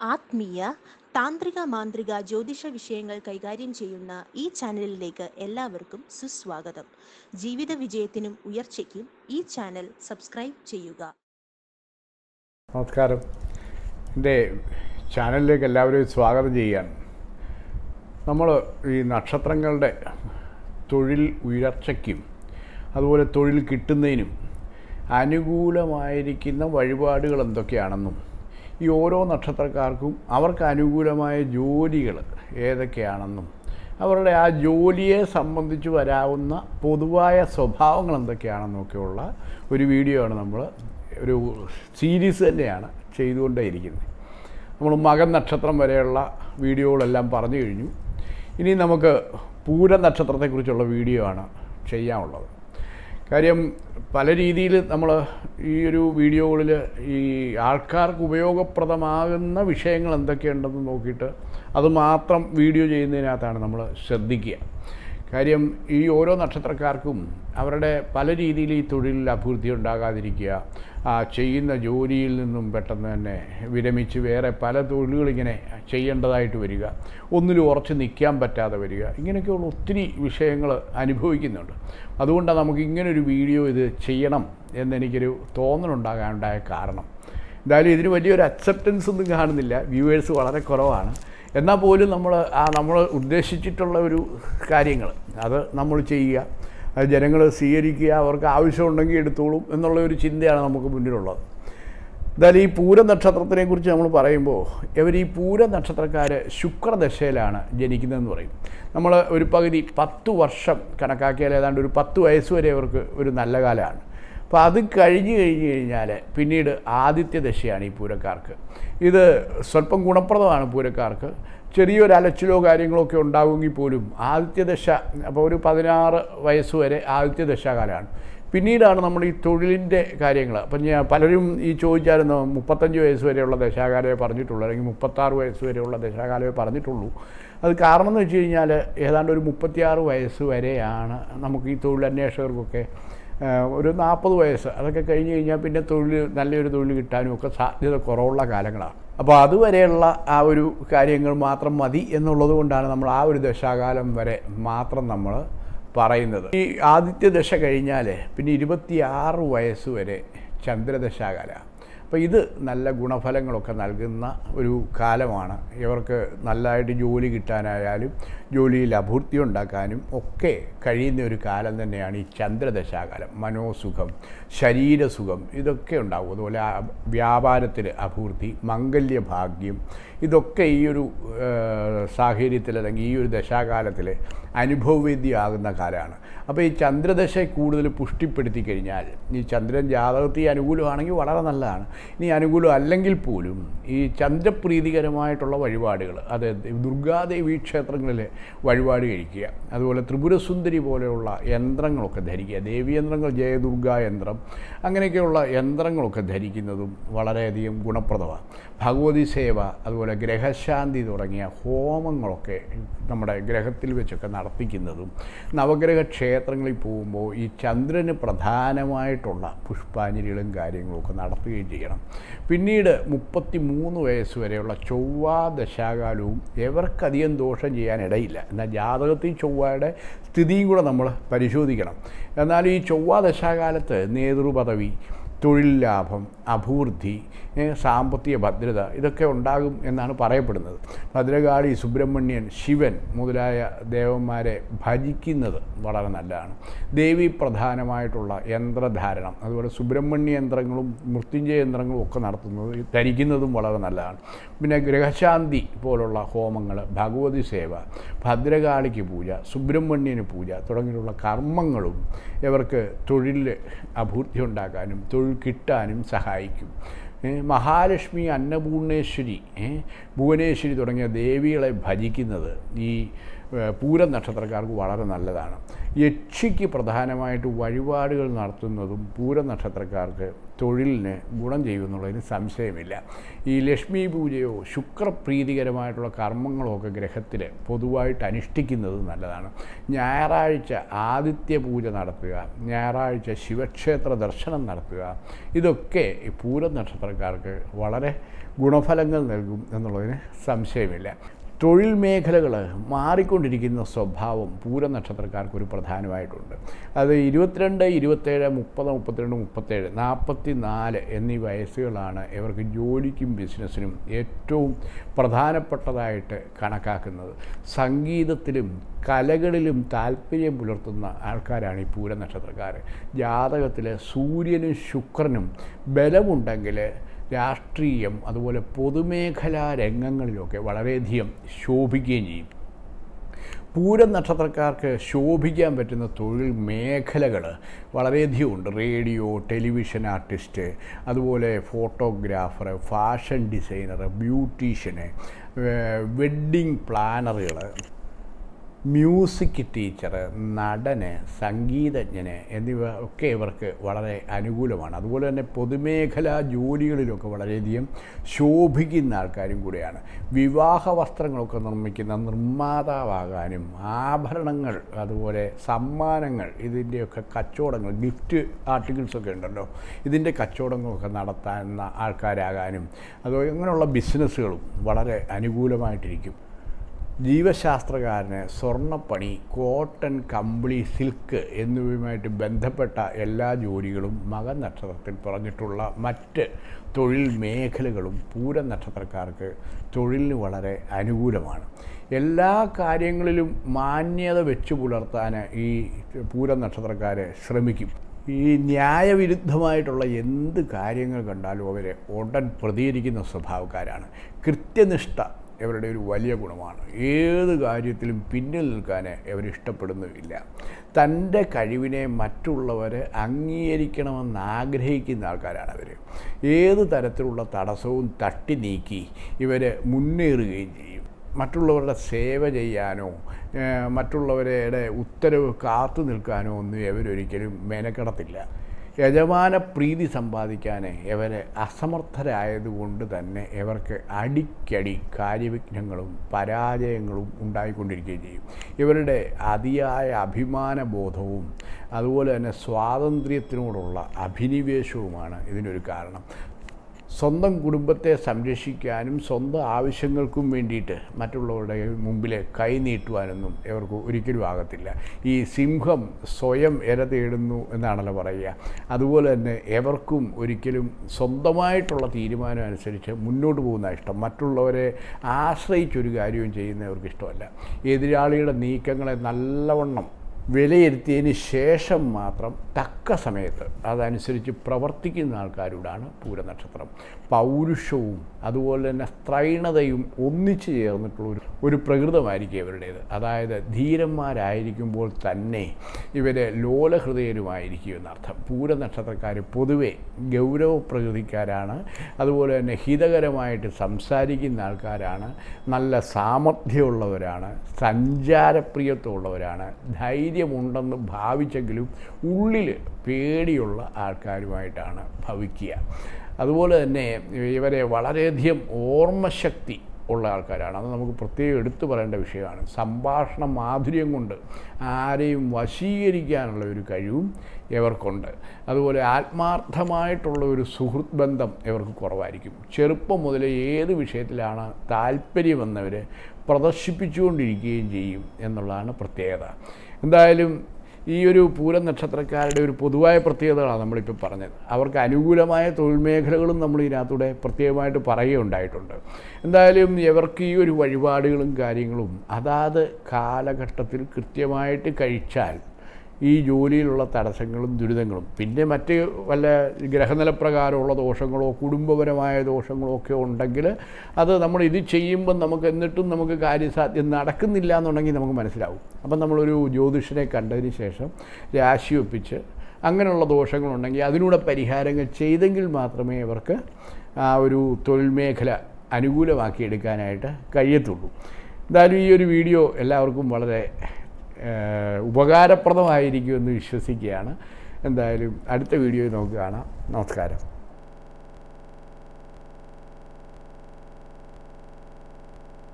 ആത്മീയ താന്ത്രിക മാന്ത്രിക ജ്യോതിഷ വിഷയങ്ങൾ കൈകാര്യം ചെയ്യുന്ന ഈ ചാനലിലേക്ക് എല്ലാവർക്കും സുസ്വാഗതം ജീവിത വിജയത്തിനും ഉയർച്ചയ്ക്കും ഈ ചാനൽ സബ്സ്ക്രൈബ് ചെയ്യുക നമസ്കാരം എൻ്റെ ചാനലിലേക്ക് എല്ലാവരെയും സ്വാഗതം ചെയ്യുകയാണ് നമ്മൾ ഈ നക്ഷത്രങ്ങളുടെ തൊഴിൽ ഉയർച്ചയ്ക്കും അതുപോലെ തൊഴിൽ കിട്ടുന്നതിനും അനുകൂലമായിരിക്കുന്ന വഴിപാടുകൾ എന്തൊക്കെയാണെന്നും ഈ ഓരോ നക്ഷത്രക്കാർക്കും അവർക്ക് അനുകൂലമായ ജോലികൾ ഏതൊക്കെയാണെന്നും അവരുടെ ആ ജോലിയെ സംബന്ധിച്ച് വരാവുന്ന പൊതുവായ സ്വഭാവങ്ങൾ എന്തൊക്കെയാണെന്നൊക്കെയുള്ള ഒരു വീഡിയോ ആണ് നമ്മൾ ഒരു സീരീസ് തന്നെയാണ് ചെയ്തുകൊണ്ടേയിരിക്കുന്നത് നമ്മൾ മകൻ നക്ഷത്രം വരെയുള്ള വീഡിയോകളെല്ലാം പറഞ്ഞു കഴിഞ്ഞു ഇനി നമുക്ക് പൂര നക്ഷത്രത്തെക്കുറിച്ചുള്ള വീഡിയോ ആണ് ചെയ്യാനുള്ളത് കാര്യം പല രീതിയിൽ നമ്മൾ ഈ ഒരു വീഡിയോകളിൽ ഈ ആൾക്കാർക്ക് ഉപയോഗപ്രദമാകുന്ന വിഷയങ്ങൾ എന്തൊക്കെയുണ്ടെന്ന് നോക്കിയിട്ട് അത് മാത്രം വീഡിയോ ചെയ്യുന്നതിനകത്താണ് നമ്മൾ ശ്രദ്ധിക്കുക കാര്യം ഈ ഓരോ നക്ഷത്രക്കാർക്കും അവരുടെ പല രീതിയിൽ ഈ തൊഴിലിൽ അഭിവൃദ്ധി ഉണ്ടാകാതിരിക്കുക ആ ചെയ്യുന്ന ജോലിയിൽ നിന്നും പെട്ടെന്ന് തന്നെ വിരമിച്ച് വേറെ പല തൊഴിലുകളിങ്ങനെ ചെയ്യേണ്ടതായിട്ട് വരിക ഒന്നിലും ഉറച്ച് നിൽക്കാൻ പറ്റാതെ വരിക ഇങ്ങനെയൊക്കെയുള്ള ഒത്തിരി വിഷയങ്ങൾ അനുഭവിക്കുന്നുണ്ട് അതുകൊണ്ടാണ് നമുക്ക് ഇങ്ങനൊരു വീഡിയോ ഇത് ചെയ്യണം എന്നെനിക്കൊരു തോന്നലുണ്ടാകാനുണ്ടായ കാരണം എന്തായാലും ഇതിന് വലിയൊരു അക്സെപ്റ്റൻസ് ഒന്നും കാണുന്നില്ല വ്യൂവേഴ്സ് വളരെ കുറവാണ് എന്നാൽ പോലും നമ്മൾ ആ നമ്മൾ ഉദ്ദേശിച്ചിട്ടുള്ള ഒരു കാര്യങ്ങൾ അത് നമ്മൾ ചെയ്യുക അത് ജനങ്ങൾ സ്വീകരിക്കുക അവർക്ക് ആവശ്യമുണ്ടെങ്കിൽ എടുത്തോളും എന്നുള്ള ഒരു ചിന്തയാണ് നമുക്ക് മുന്നിലുള്ളത് എന്തായാലും ഈ പൂര നക്ഷത്രത്തിനെ കുറിച്ച് നമ്മൾ പറയുമ്പോൾ ഇവർ ഈ പൂര നക്ഷത്രക്കാർ ശുക്രദശയിലാണ് ജനിക്കുന്നതെന്ന് പറയും നമ്മൾ ഒരു പകുതി പത്ത് വർഷം കണക്കാക്കിയാൽ ഏതാണ്ട് ഒരു പത്ത് വയസ്സ് വരെ അവർക്ക് ഒരു നല്ല കാലമാണ് അപ്പോൾ അത് കഴിഞ്ഞ് കഴിഞ്ഞ് കഴിഞ്ഞാൽ പിന്നീട് ആദിത്യ ദശയാണ് ഈ പൂരക്കാർക്ക് ഇത് സ്വല്പം ഗുണപ്രദമാണ് പൂരക്കാർക്ക് ചെറിയൊരു അലച്ചിലോ കാര്യങ്ങളോ ഒക്കെ ഉണ്ടാകുമെങ്കിൽ പോലും ആദിത്യദശ അപ്പോൾ ഒരു പതിനാറ് വയസ്സ് വരെ ആദിത്യദശാകാലമാണ് പിന്നീടാണ് നമ്മൾ ഈ തൊഴിലിൻ്റെ കാര്യങ്ങൾ അപ്പം ഞാൻ പലരും ഈ ചോദിച്ചായിരുന്നു മുപ്പത്തഞ്ച് വയസ്സ് വരെയുള്ള ദശാകാലമേ പറഞ്ഞിട്ടുള്ളൂ അല്ലെങ്കിൽ മുപ്പത്താറ് വയസ്സ് വരെയുള്ള ദശാകാലമേ പറഞ്ഞിട്ടുള്ളൂ അത് കാരണം എന്ന് വെച്ച് കഴിഞ്ഞാൽ ഏതാണ്ട് ഒരു മുപ്പത്തിയാറ് വയസ്സ് വരെയാണ് നമുക്ക് ഈ തൊഴിലന്വേഷകർക്കൊക്കെ ഒരു നാൽപ്പത് വയസ്സ് അതൊക്കെ കഴിഞ്ഞ് കഴിഞ്ഞാൽ പിന്നെ തൊഴിൽ നല്ലൊരു തൊഴിൽ കിട്ടാനും ഒക്കെ സാധ്യത കുറവുള്ള കാലങ്ങളാണ് അപ്പോൾ അതുവരെയുള്ള ആ ഒരു കാര്യങ്ങൾ മാത്രം മതി എന്നുള്ളത് കൊണ്ടാണ് നമ്മൾ ആ ഒരു ദശാകാലം വരെ മാത്രം നമ്മൾ പറയുന്നത് ഈ ആദിത്യ ദശ കഴിഞ്ഞാൽ പിന്നെ ഇരുപത്തിയാറ് വയസ്സ് വരെ ചന്ദ്രദശാകാല അപ്പോൾ ഇത് നല്ല ഗുണഫലങ്ങളൊക്കെ നൽകുന്ന ഒരു കാലമാണ് ഇവർക്ക് നല്ലതായിട്ട് ജോലി കിട്ടാനായാലും ജോലിയിൽ അഭിവൃദ്ധി ഉണ്ടാക്കാനും ഒക്കെ കഴിയുന്ന ഒരു കാലം തന്നെയാണ് ഈ ചന്ദ്രദശാകാലം മനോസുഖം ശരീരസുഖം ഇതൊക്കെ ഉണ്ടാകും അതുപോലെ വ്യാപാരത്തിൽ അഭിവൃദ്ധി മംഗല്യഭാഗ്യം ഇതൊക്കെ ഈ ഒരു സാഹചര്യത്തിൽ അല്ലെങ്കിൽ ഈ ഒരു ദശാകാലത്തിൽ അനുഭവവേദ്യമാകുന്ന കാലമാണ് അപ്പോൾ ഈ ചന്ദ്രദശ കൂടുതൽ പുഷ്ടിപ്പെടുത്തി കഴിഞ്ഞാൽ ഈ ചന്ദ്രൻ ജാതകത്തിൽ അനുകൂലമാണെങ്കിൽ വളരെ നല്ലതാണ് ഇനി അനുകൂലം അല്ലെങ്കിൽ പോലും ഈ ചന്ദ്രപ്രീതികരമായിട്ടുള്ള വഴിപാടുകൾ അത് ദുർഗാദേവി ക്ഷേത്രങ്ങളിൽ വഴിപാട് കഴിക്കുക അതുപോലെ ത്രിപുരസുന്ദരി പോലെയുള്ള യന്ത്രങ്ങളൊക്കെ ധരിക്കുക ദേവീയന്ത്രങ്ങൾ ജയദുർഗ യന്ത്രം അങ്ങനെയൊക്കെയുള്ള യന്ത്രങ്ങളൊക്കെ ധരിക്കുന്നതും വളരെയധികം ഗുണപ്രദമാണ് ഭഗവതി സേവ അതുപോലെ ഗ്രഹശാന്തി തുടങ്ങിയ ഹോമങ്ങളൊക്കെ നമ്മുടെ ഗ്രഹത്തിൽ വെച്ചൊക്കെ നടത്തിക്കുന്നതും നവഗ്രഹ ക്ഷേത്രങ്ങളിൽ പോകുമ്പോൾ ഈ ചന്ദ്രന് പ്രധാനമായിട്ടുള്ള പുഷ്പാഞ്ജലികളും കാര്യങ്ങളും ഒക്കെ നടത്തുകയും ചെയ്യണം പിന്നീട് മുപ്പത്തി മൂന്ന് വയസ്സ് വരെയുള്ള ചൊവ്വാ ദശാകാലവും എവർക്കധികം ദോഷം ചെയ്യാനിടയില്ല എന്നാൽ ജാതകത്തിൽ ചൊവ്വയുടെ സ്ഥിതിയും കൂടെ നമ്മൾ പരിശോധിക്കണം എന്നാൽ ഈ ചൊവ്വാ ദശാകാലത്ത് നേതൃപദവി തൊഴിൽ ലാഭം അഭിവൃദ്ധി സാമ്പത്തിക ഭദ്രത ഇതൊക്കെ ഉണ്ടാകും എന്നാണ് പറയപ്പെടുന്നത് ഭദ്രകാളി സുബ്രഹ്മണ്യൻ ശിവൻ മുതലായ ദേവന്മാരെ ഭജിക്കുന്നത് വളരെ നല്ലതാണ് ദേവി പ്രധാനമായിട്ടുള്ള യന്ത്രധാരണം അതുപോലെ സുബ്രഹ്മണ്യ യന്ത്രങ്ങളും മൃത്യുഞ്ജയ യന്ത്രങ്ങളും ഒക്കെ നടത്തുന്നത് ധരിക്കുന്നതും വളരെ നല്ലതാണ് പിന്നെ ഗ്രഹശാന്തി പോലുള്ള ഹോമങ്ങൾ ഭഗവതി സേവ ഭദ്രകാളിക്ക് പൂജ സുബ്രഹ്മണ്യന് പൂജ തുടങ്ങിയുള്ള കർമ്മങ്ങളും ഇവർക്ക് തൊഴിലിൽ അഭിവൃദ്ധി ഉണ്ടാക്കാനും തൊഴിൽ കിട്ടാനും സഹായിക്കും മഹാലക്ഷ്മി അന്നപൂർണേശ്വരി ഭുവനേശ്വരി തുടങ്ങിയ ദേവികളെ ഭജിക്കുന്നത് ഈ പൂരം നക്ഷത്രക്കാർക്ക് വളരെ നല്ലതാണ് യക്ഷിക്ക് പ്രധാനമായിട്ട് വഴിപാടുകൾ നടത്തുന്നതും പൂര നക്ഷത്രക്കാർക്ക് തൊഴിലിന് ഗുണം ചെയ്യുമെന്നുള്ളതിന് സംശയമില്ല ഈ ലക്ഷ്മി പൂജയോ ശുക്രപ്രീതികരമായിട്ടുള്ള കർമ്മങ്ങളോ ഒക്കെ ഗ്രഹത്തിൽ പൊതുവായിട്ട് അനുഷ്ഠിക്കുന്നത് നല്ലതാണ് ഞായറാഴ്ച ആദിത്യ പൂജ നടത്തുക ഞായറാഴ്ച ശിവക്ഷേത്ര ദർശനം നടത്തുക ഇതൊക്കെ ഈ പൂര നക്ഷത്രക്കാർക്ക് വളരെ ഗുണഫലങ്ങൾ നൽകും എന്നുള്ളതിന് സംശയമില്ല തൊഴിൽ മേഖലകൾ മാറിക്കൊണ്ടിരിക്കുന്ന സ്വഭാവം പൂര നക്ഷത്രക്കാർക്ക് ഒരു പ്രധാനമായിട്ടുണ്ട് അത് ഇരുപത്തിരണ്ട് ഇരുപത്തേഴ് മുപ്പത് മുപ്പത്തിരണ്ട് മുപ്പത്തേഴ് നാൽപ്പത്തി നാല് എന്നീ വയസ്സുകളാണ് ഇവർക്ക് ജോലിക്കും ബിസിനസ്സിനും ഏറ്റവും പ്രധാനപ്പെട്ടതായിട്ട് കണക്കാക്കുന്നത് സംഗീതത്തിലും കലകളിലും താല്പര്യം പുലർത്തുന്ന ആൾക്കാരാണ് ഈ പൂര നക്ഷത്രക്കാർ ജാതകത്തിൽ സൂര്യനും ശുക്രനും ബലമുണ്ടെങ്കിൽ രാഷ്ട്രീയം അതുപോലെ പൊതുമേഖലാ രംഗങ്ങളിലൊക്കെ വളരെയധികം ശോഭിക്കുകയും ചെയ്യും പൂരം നക്ഷത്രക്കാർക്ക് ശോഭിക്കാൻ പറ്റുന്ന തൊഴിൽ മേഖലകൾ വളരെയധികം ഉണ്ട് റേഡിയോ ടെലിവിഷൻ ആർട്ടിസ്റ്റ് അതുപോലെ photographer fashion designer beautician wedding പ്ലാനറുകൾ മ്യൂസിക് ടീച്ചർ നടന് സംഗീതജ്ഞന് എന്നിവ ഒക്കെ ഇവർക്ക് വളരെ അനുകൂലമാണ് അതുപോലെ തന്നെ പൊതുമേഖലാ ജോലികളിലൊക്കെ വളരെയധികം ശോഭിക്കുന്ന ആൾക്കാരും കൂടെയാണ് വിവാഹ വസ്ത്രങ്ങളൊക്കെ നിർമ്മിക്കുന്ന നിർമ്മാതാവാകാനും ആഭരണങ്ങൾ അതുപോലെ സമ്മാനങ്ങൾ ഇതിൻ്റെയൊക്കെ കച്ചവടങ്ങൾ ഗിഫ്റ്റ് ആർട്ടിക്കിൾസൊക്കെ ഉണ്ടല്ലോ ഇതിൻ്റെ കച്ചവടങ്ങളൊക്കെ നടത്താവുന്ന ആൾക്കാരാകാനും അതോ ഇങ്ങനെയുള്ള ബിസിനസ്സുകളും വളരെ അനുകൂലമായിട്ടിരിക്കും ജീവശാസ്ത്രകാരന് സ്വർണ്ണപ്പണി കോട്ടൺ കമ്പിളി സിൽക്ക് എന്നിവയുമായിട്ട് ബന്ധപ്പെട്ട എല്ലാ ജോലികളും മകൻ നക്ഷത്രത്തിൽ പറഞ്ഞിട്ടുള്ള മറ്റ് തൊഴിൽ മേഖലകളും പൂര നക്ഷത്രക്കാർക്ക് തൊഴിലിന് വളരെ അനുകൂലമാണ് എല്ലാ കാര്യങ്ങളിലും മാന്യത വെച്ച് പുലർത്താൻ ഈ പൂര നക്ഷത്രക്കാർ ശ്രമിക്കും ഈ ന്യായവിരുദ്ധമായിട്ടുള്ള എന്ത് കാര്യങ്ങൾ കണ്ടാലും അവർ ഉടൻ പ്രതികരിക്കുന്ന സ്വഭാവക്കാരാണ് കൃത്യനിഷ്ഠ ഇവരുടെ ഒരു വലിയ ഗുണമാണ് ഏത് കാര്യത്തിലും പിന്നിൽ നിൽക്കാൻ ഇവർ ഇഷ്ടപ്പെടുന്നുമില്ല തൻ്റെ കഴിവിനെ മറ്റുള്ളവർ അംഗീകരിക്കണമെന്ന് ആഗ്രഹിക്കുന്ന ആൾക്കാരാണ് അവർ ഏത് തരത്തിലുള്ള തടസ്സവും തട്ടി നീക്കി ഇവർ മുന്നേറുകയും ചെയ്യും മറ്റുള്ളവരുടെ സേവ ചെയ്യാനോ മറ്റുള്ളവരുടെ ഉത്തരവ് കാത്തു നിൽക്കാനോ ഒന്നും ഇവരൊരിക്കലും മെനക്കെടത്തില്ല യജമാന പ്രീതി സമ്പാദിക്കാൻ ഇവരെ അസമർത്ഥരായതുകൊണ്ട് തന്നെ ഇവർക്ക് അടിക്കടി കാര്യവിഘ്നങ്ങളും പരാജയങ്ങളും ഉണ്ടായിക്കൊണ്ടിരിക്കുകയും ചെയ്യും ഇവരുടെ അതിയായ അഭിമാനബോധവും അതുപോലെ തന്നെ സ്വാതന്ത്ര്യത്തിനോടുള്ള അഭിനിവേശവുമാണ് ഇതിനൊരു കാരണം സ്വന്തം കുടുംബത്തെ സംരക്ഷിക്കാനും സ്വന്തം ആവശ്യങ്ങൾക്കും വേണ്ടിയിട്ട് മറ്റുള്ളവരുടെ മുമ്പിൽ കൈ നീട്ടുവാനൊന്നും ഇവർക്ക് ഒരിക്കലും ആകത്തില്ല ഈ സിംഹം സ്വയം ഇര തേടുന്നു എന്നാണല്ലോ പറയുക അതുപോലെ തന്നെ എവർക്കും ഒരിക്കലും സ്വന്തമായിട്ടുള്ള തീരുമാനം അനുസരിച്ച് മുന്നോട്ട് പോകുന്ന ഇഷ്ടം മറ്റുള്ളവരെ ആശ്രയിച്ചൊരു കാര്യവും ചെയ്യുന്നവർക്ക് ഇഷ്ടമല്ല എതിരാളിയുടെ നീക്കങ്ങളെ നല്ലവണ്ണം വിലയിരുത്തിയതിന് ശേഷം മാത്രം തക്ക സമയത്ത് അതനുസരിച്ച് പ്രവർത്തിക്കുന്ന ആൾക്കാരോടാണ് പൂരനക്ഷത്രം പൗരുഷവും അതുപോലെ തന്നെ സ്ത്രൈണതയും ഒന്നിച്ചു ചേർന്നിട്ടുള്ള ഒരു ഒരു പ്രകൃതമായിരിക്കും ഇവരുടേത് അതായത് ധീരന്മാരായിരിക്കുമ്പോൾ തന്നെ ഇവർ ലോലഹൃദയരുമായിരിക്കും എന്നർത്ഥം പൂരനക്ഷത്രക്കാർ പൊതുവെ ഗൗരവ പ്രകൃതിക്കാരാണ് അതുപോലെ തന്നെ ഹിതകരമായിട്ട് സംസാരിക്കുന്ന ആൾക്കാരാണ് നല്ല സാമർഥ്യമുള്ളവരാണ് സഞ്ചാരപ്രിയത്വമുള്ളവരാണ് ധൈര്യമുണ്ടെന്ന് ഭാവിച്ചെങ്കിലും ഉള്ളിൽ പേടിയുള്ള ആൾക്കാരുമായിട്ടാണ് ഭവിക്കുക അതുപോലെ തന്നെ ഇവരെ വളരെയധികം ഓർമ്മശക്തി ഉള്ള ആൾക്കാരാണ് അത് നമുക്ക് പ്രത്യേകം എടുത്തു പറയേണ്ട വിഷയമാണ് സംഭാഷണ മാധുര്യം കൊണ്ട് ആരെയും വശീകരിക്കാനുള്ള ഒരു കഴിവും ഇവർക്കുണ്ട് അതുപോലെ ആത്മാർത്ഥമായിട്ടുള്ള ഒരു സുഹൃത്ത് ബന്ധം ഇവർക്ക് കുറവായിരിക്കും ചെറുപ്പം മുതൽ ഏത് വിഷയത്തിലാണ് താല്പര്യമെന്നവർ പ്രദർശിപ്പിച്ചുകൊണ്ടിരിക്കുകയും ചെയ്യും എന്നുള്ളതാണ് പ്രത്യേകത എന്തായാലും ഈ ഒരു പൂരം നക്ഷത്രക്കാരുടെ ഒരു പൊതുവായ പ്രത്യേകതകളാണ് നമ്മളിപ്പോൾ പറഞ്ഞത് അവർക്ക് അനുകൂലമായ തൊഴിൽ മേഖലകളും നമ്മൾ ഇതിനകത്തൂടെ പ്രത്യേകമായിട്ട് പറയുകയുണ്ടായിട്ടുണ്ട് എന്തായാലും ഇവർക്ക് ഈ ഒരു വഴിപാടുകളും കാര്യങ്ങളും അതാത് കാലഘട്ടത്തിൽ കൃത്യമായിട്ട് കഴിച്ചാൽ ഈ ജോലിയിലുള്ള തടസ്സങ്ങളും ദുരിതങ്ങളും പിന്നെ മറ്റ് വല്ല ഗ്രഹനിലപ്രകാരമുള്ള ദോഷങ്ങളോ കുടുംബപരമായ ദോഷങ്ങളോ ഒക്കെ ഉണ്ടെങ്കിൽ അത് നമ്മൾ ഇത് ചെയ്യുമ്പം നമുക്ക് എന്നിട്ടും നമുക്ക് കാര്യസാധ്യം നടക്കുന്നില്ല എന്നുണ്ടെങ്കിൽ നമുക്ക് മനസ്സിലാവും അപ്പം നമ്മളൊരു ജ്യോതിഷനെ കണ്ടതിന് ശേഷം രാശി ഒപ്പിച്ച് അങ്ങനെയുള്ള ദോഷങ്ങളുണ്ടെങ്കിൽ അതിലൂടെ പരിഹാരങ്ങൾ ചെയ്തെങ്കിൽ മാത്രമേ ഇവർക്ക് ആ ഒരു തൊഴിൽ മേഖല അനുകൂലമാക്കിയെടുക്കാനായിട്ട് കഴിയത്തുള്ളൂ എന്തായാലും ഈ ഒരു വീഡിയോ എല്ലാവർക്കും വളരെ ഏഹ്, ഉപകാരപ്രദമായിരിക്കുമെന്ന് വിശ്വസിക്കുകയാണ് എന്തായാലും അടുത്ത വീഡിയോയിൽ നമുക്ക് കാണാം നമസ്കാരം